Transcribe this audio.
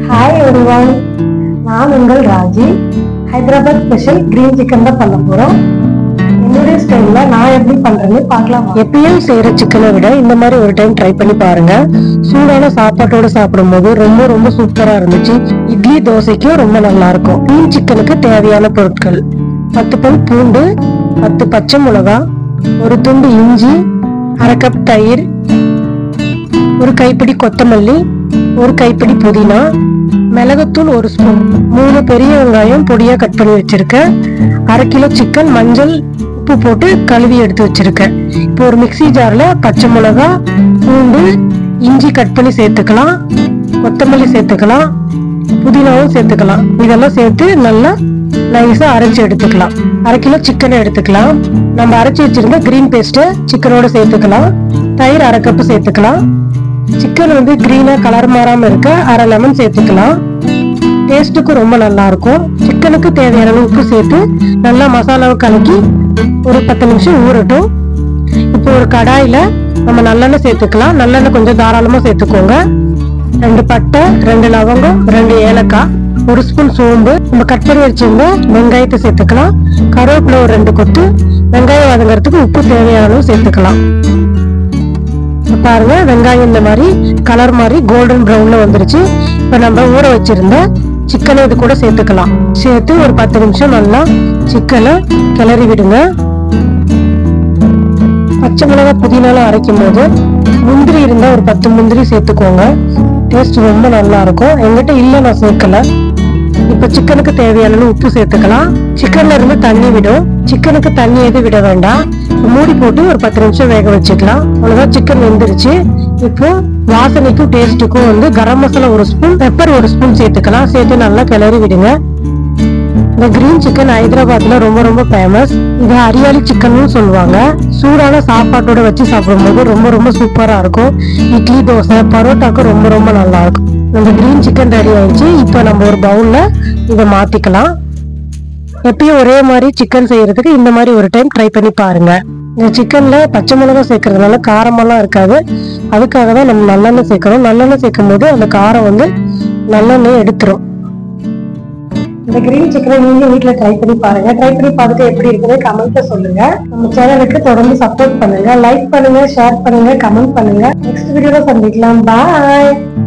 hi ஒருவன் நான் உங்கள் Raji Hyderabad special green chicken தான் பண்ண போறோம் என்னுடைய ஸ்டைல்ல நான் எப்படி பண்றேன்னு பார்க்கலாம் எப்பயும் செய்யற சிக்கனை விட இந்த மாதிரி ஒரு டைம் ட்ரை பண்ணி பாருங்க சூடான சாப்பாட்டோட சாப்பிடும் போது ரொம்ப ரொம்ப சூப்பரா இருந்துச்சு இட்லி தோசைக்கும் ரொம்ப நல்லா இருக்கும் கிரீன் சிக்கனுக்கு தேவையான பொருட்கள் பத்து பல் பூண்டு பத்து பச்சை மிளகா ஒரு துண்டு இஞ்சி அரை கப் தயிர் ஒரு கைப்பிடி கொத்தமல்லி ஒரு கைப்பிடி புதினா மிளகுத்தூள் ஒரு ஸ்பூன் மூணு பெரிய வெங்காயம் பொடியா கட் பண்ணி வச்சிருக்கேன் அரை கிலோ சிக்கன் மஞ்சள் உப்பு போட்டு கழுவி எடுத்து வச்சிருக்கேன் இப்போ ஒரு மிக்ஸி ஜார்ல பச்சை மிளகா பூண்டு இஞ்சி கட் பண்ணி சேர்த்துக்கலாம் கொத்தமல்லி சேர்த்துக்கலாம் புதினாவும் சேர்த்துக்கலாம் இதெல்லாம் சேர்த்து நல்லா நைஸா அரைச்சு எடுத்துக்கலாம் அரை கிலோ சிக்கனை எடுத்துக்கலாம் நம்ம அரைச்சு வச்சிருந்த கிரீன் பேஸ்ட்டை சிக்கனோட சேர்த்துக்கலாம் தயிர் அரை கப்பு சேர்த்துக்கலாம் சிக்கன் வந்து கிரீனா கலர் மாறாம இருக்க அரை லெமன் சேர்த்துக்கலாம் டேஸ்ட்டுக்கும் ரொம்ப நல்லா இருக்கும் சிக்கனுக்கு தேவையான அளவு உப்பு சேர்த்து நல்லா மசாலாவை கலக்கி ஒரு பத்து நிமிஷம் ஊறட்டும் இப்போ ஒரு கடாயில நம்ம நல்லெண்ணெய் சேர்த்துக்கலாம் நல்லெண்ணெய் கொஞ்சம் தாராளமா சேர்த்துக்கோங்க ரெண்டு பட்டை ரெண்டு லவங்கம் ரெண்டு ஏலக்காய் ஒரு ஸ்பூன் சோம்பு நம்ம கட் பண்ணி வச்சிருந்த வெங்காயத்தை சேர்த்துக்கலாம் கருவேப்பிலை ஒரு ரெண்டு கொத்து வெங்காயம் வதங்குறதுக்கு உப்பு தேவையான அளவு சேர்த்துக்கலாம் இப்ப பாருங்க வெங்காயம் இந்த மாதிரி கலர் மாதிரி கோல்டன் ப்ரௌன்ல வந்துருச்சு இப்ப நம்ம ஊற வச்சிருந்த சிக்கனை இது கூட சேர்த்துக்கலாம் சேர்த்து ஒரு பத்து நிமிஷம் நல்லா சிக்கனை கிளறி விடுங்க பச்சை மிளகா புதினாலாம் அரைக்கும் போது முந்திரி இருந்தா ஒரு பத்து முந்திரி சேர்த்துக்கோங்க டேஸ்ட் ரொம்ப நல்லா இருக்கும் எங்கிட்ட இல்ல நான் சேர்க்கல இப்ப சிக்கனுக்கு தேவையான அளவு உப்பு சேர்த்துக்கலாம் சிக்கன்ல இருந்து தண்ணி விடும் சிக்கனுக்கு தண்ணி எதுவும் விட வேண்டாம் மூடி போட்டு ஒரு பத்து நிமிஷம் வேக வச்சுக்கலாம் அவ்வளவுதான் சிக்கன் வெந்துருச்சு இப்போ வாசனைக்கும் டேஸ்ட்டுக்கும் வந்து கரம் மசாலா ஒரு ஸ்பூன் பெப்பர் ஒரு ஸ்பூன் சேர்த்துக்கலாம் சேர்த்து நல்லா கிளறி விடுங்க இந்த கிரீன் சிக்கன் ஹைதராபாத்ல ரொம்ப ரொம்ப ஃபேமஸ் இது ஹரியாலி சிக்கன்னு சொல்லுவாங்க சூடான சாப்பாட்டோட வச்சு சாப்பிடும்போது ரொம்ப ரொம்ப சூப்பரா இருக்கும் இட்லி தோசை பரோட்டாக்கு ரொம்ப ரொம்ப நல்லா இருக்கும் நம்ம கிரீன் சிக்கன் ரெடி ஆயிடுச்சு இப்போ நம்ம ஒரு பவுல்ல இதை மாத்திக்கலாம் எப்பயும் ஒரே மாதிரி சிக்கன் செய்யறதுக்கு இந்த மாதிரி ஒரு டைம் ட்ரை பண்ணி பாருங்க இந்த சிக்கன்ல பச்சை மிளகாய் சேர்க்கறதுனால காரமெல்லாம் இருக்காது அதுக்காக தான் நம்ம நல்லெண்ணெய் சேர்க்கறோம் நல்லெண்ணெய் சேர்க்கும் போது அந்த காரம் வந்து நல்லெண்ணெய் எடுத்துரும் இந்த கிரீன் சிக்கனை நீங்க வீட்ல ட்ரை பண்ணி பாருங்க ட்ரை பண்ணி பார்த்துட்டு எப்படி இருக்குன்னு கமெண்ட்ல சொல்லுங்க நம்ம சேனலுக்கு தொடர்ந்து சப்போர்ட் பண்ணுங்க லைக் பண்ணுங்க ஷேர் பண்ணுங்க கமெண்ட் பண்ணுங்க நெக்ஸ்ட் வீடியோல சந்திக்கலாம் பாய்